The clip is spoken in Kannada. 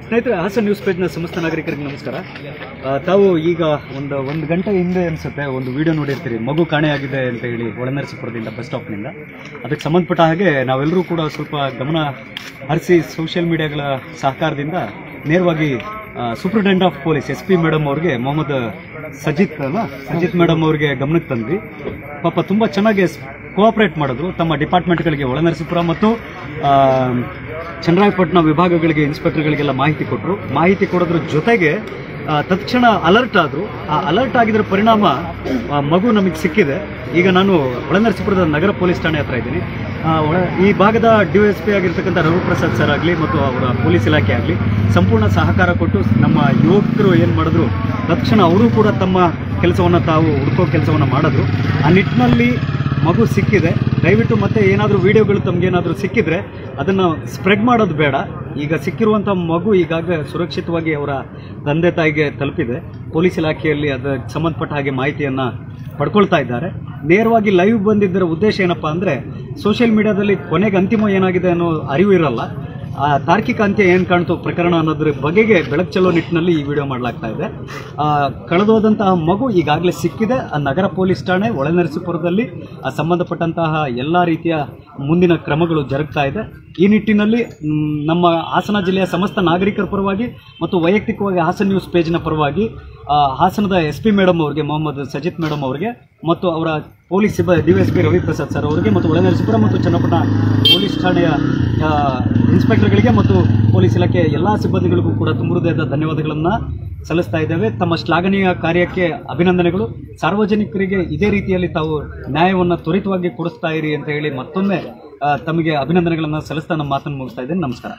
ಸ್ನೇಹಿತರೆ ಹಾಸನ್ ನ್ಯೂಸ್ ಪೇಜ್ನ ಸಮಸ್ತ ನಾಗರಿಕರಿಗೆ ನಮಸ್ಕಾರ ಆ, ತಾವು ಈಗ ಒಂದು ಒಂದು ಗಂಟೆ ಹಿಂದೆ ಅನಿಸುತ್ತೆ ಒಂದು ವಿಡಿಯೋ ನೋಡಿರ್ತೀರಿ ಮಗು ಕಾಣೆಯಾಗಿದೆ ಅಂತ ಹೇಳಿ ಒಳನರಸೀಪುರದಿಂದ ಬಸ್ ಸ್ಟಾಪ್ನಿಂದ ಅದಕ್ಕೆ ಸಂಬಂಧಪಟ್ಟ ಹಾಗೆ ನಾವೆಲ್ಲರೂ ಕೂಡ ಸ್ವಲ್ಪ ಗಮನ ಹರಿಸಿ ಸೋಷಿಯಲ್ ಮೀಡಿಯಾಗಳ ಸಹಕಾರದಿಂದ ನೇರವಾಗಿ superintendent of police S P madam ಅವ್ರಿಗೆ ಮೊಹಮ್ಮದ್ ಸಜಿತ್ ಅಲ್ಲ ಸಜಿತ್ ಮೇಡಮ್ ಅವ್ರಿಗೆ ಗಮನಕ್ಕೆ ತಂದ್ವಿ ಪಾಪ ತುಂಬ ಚೆನ್ನಾಗಿ ಕೋಆಪರೇಟ್ ಮಾಡಿದ್ರು ತಮ್ಮ ಡಿಪಾರ್ಟ್ಮೆಂಟ್ಗಳಿಗೆ ಒಳನರಸೀಪುರ ಮತ್ತು ಆ, ಚನ್ನರಾಯಪಟ್ಟಣ ವಿಭಾಗಗಳಿಗೆ ಇನ್ಸ್ಪೆಕ್ಟರ್ಗಳಿಗೆಲ್ಲ ಮಾಹಿತಿ ಕೊಟ್ಟರು ಮಾಹಿತಿ ಕೊಡೋದ್ರ ಜೊತೆಗೆ ಆ, ತತ್ಕ್ಷಣ ಅಲರ್ಟ್ ಆದರು ಆ ಅಲರ್ಟ್ ಆಗಿದ್ರ ಪರಿಣಾಮ ಆ, ಮಗು ನಮಗೆ ಸಿಕ್ಕಿದೆ ಈಗ ನಾನು ಒಳನರಸೀಪುರದ ನಗರ ಪೊಲೀಸ್ ಠಾಣೆ ಹತ್ರ ಇದ್ದೀನಿ ಆ, ಒಳ ಈ ಭಾಗದ ಡಿ ಎಸ್ ಪಿ ಆಗಿರ್ತಕ್ಕಂಥ ರಘುಪ್ರಸಾದ್ ಸರ್ ಆಗಲಿ ಮತ್ತು ಅವರ ಪೊಲೀಸ್ ಇಲಾಖೆ ಆಗಲಿ ಸಂಪೂರ್ಣ ಸಹಕಾರ ಕೊಟ್ಟು ನಮ್ಮ ಯುವಕರು ಏನು ಮಾಡಿದ್ರು ತಕ್ಷಣ ಅವರು ಕೂಡ ತಮ್ಮ ಕೆಲಸವನ್ನು ತಾವು ಹುಡುಕೋ ಕೆಲಸವನ್ನು ಮಾಡಿದ್ರು ಆ ನಿಟ್ಟಿನಲ್ಲಿ ಮಗು ಸಿಕ್ಕಿದೆ ದಯವಿಟ್ಟು ಮತ್ತೆ ಏನಾದರೂ ವಿಡಿಯೋಗಳು ತಮಗೇನಾದರೂ ಸಿಕ್ಕಿದ್ರೆ ಅದನ್ನು ಸ್ಪ್ರೆಡ್ ಮಾಡೋದು ಬೇಡ ಈಗ ಸಿಕ್ಕಿರುವಂಥ ಮಗು ಈಗಾಗಲೇ ಸುರಕ್ಷಿತವಾಗಿ ಅವರ ತಂದೆ ತಾಯಿಗೆ ತಲುಪಿದೆ ಪೊಲೀಸ್ ಇಲಾಖೆಯಲ್ಲಿ ಅದಕ್ಕೆ ಸಂಬಂಧಪಟ್ಟ ಹಾಗೆ ಮಾಹಿತಿಯನ್ನು ಪಡ್ಕೊಳ್ತಾ ಇದ್ದಾರೆ ನೇರವಾಗಿ ಲೈವ್ ಬಂದಿದ್ದರ ಉದ್ದೇಶ ಏನಪ್ಪ ಅಂದರೆ ಸೋಷಿಯಲ್ ಮೀಡಿಯಾದಲ್ಲಿ ಕೊನೆಗೆ ಅಂತಿಮ ಏನಾಗಿದೆ ಅನ್ನೋ ಅರಿವು ಇರಲ್ಲ ಆ ತಾರ್ಕಿಕ ಅಂತ್ಯ ಏನು ಕಾಣ್ತು ಪ್ರಕರಣ ಅನ್ನೋದ್ರ ಬಗೆಗೆ ಬೆಳಕು ಚೆಲ್ಲೋ ನಿಟ್ಟಿನಲ್ಲಿ ಈ ವಿಡಿಯೋ ಮಾಡಲಾಗ್ತಾ ಇದೆ ಆ, ಕಳೆದೋದಂತಹ ಮಗು ಈಗಾಗಲೇ ಸಿಕ್ಕಿದೆ ಆ ನಗರ ಪೊಲೀಸ್ ಠಾಣೆ ಒಳನರಸೀಪುರದಲ್ಲಿ ಆ ಸಂಬಂಧಪಟ್ಟಂತಹ ಎಲ್ಲ ರೀತಿಯ ಮುಂದಿನ ಕ್ರಮಗಳು ಜರುಗ್ತಾ ಇದೆ ಈ ನಿಟ್ಟಿನಲ್ಲಿ ಮ್, ನಮ್ಮ ಹಾಸನ ಜಿಲ್ಲೆಯ ಸಮಸ್ತ ನಾಗರಿಕರ ಪರವಾಗಿ ಮತ್ತು ವೈಯಕ್ತಿಕವಾಗಿ ಹಾಸನ್ ನ್ಯೂಸ್ ಪೇಜ್ನ ಪರವಾಗಿ ಆ, ಹಾಸನದ ಎಸ್ ಪಿ ಮೇಡಮ್ ಅವರಿಗೆ ಮೊಹಮ್ಮದ್ ಸಜಿತ್ ಮೇಡಮ್ ಅವರಿಗೆ ಮತ್ತು ಅವರ ಪೊಲೀಸ್ ಸಿಬ್ಬ D S P Raviprasad sir ಅವರಿಗೆ ಮತ್ತು ಒಳನರಸೀಪುರ ಮತ್ತು ಚನ್ನಪಟ್ಟಣ ಪೊಲೀಸ್ ಠಾಣೆಯ ಆ, ಇನ್ಸ್ಪೆಕ್ಟರ್ಗಳಿಗೆ ಮತ್ತು ಪೊಲೀಸ್ ಇಲಾಖೆಯ ಎಲ್ಲ ಸಿಬ್ಬಂದಿಗಳಿಗೂ ಕೂಡ ತುಂಬ ಹೃದಯದ ಧನ್ಯವಾದಗಳನ್ನು ಸಲ್ಲಿಸ್ತಾ ಇದ್ದೇವೆ ತಮ್ಮ ಶ್ಲಾಘನೀಯ ಕಾರ್ಯಕ್ಕೆ ಅಭಿನಂದನೆಗಳು ಸಾರ್ವಜನಿಕರಿಗೆ ಇದೇ ರೀತಿಯಲ್ಲಿ ತಾವು ನ್ಯಾಯವನ್ನು ತ್ವರಿತವಾಗಿ ಕೊಡಿಸ್ತಾ ಇರಿ ಅಂತ ಹೇಳಿ ಮತ್ತೊಮ್ಮೆ ಆ, ತಮಗೆ ಅಭಿನಂದನೆಗಳನ್ನು ಸಲ್ಲಿಸ್ತಾ ನಮ್ಮ ಮಾತನ್ನು ಮುಗಿಸ್ತಾ ಇದ್ದೇನೆ ನಮಸ್ಕಾರ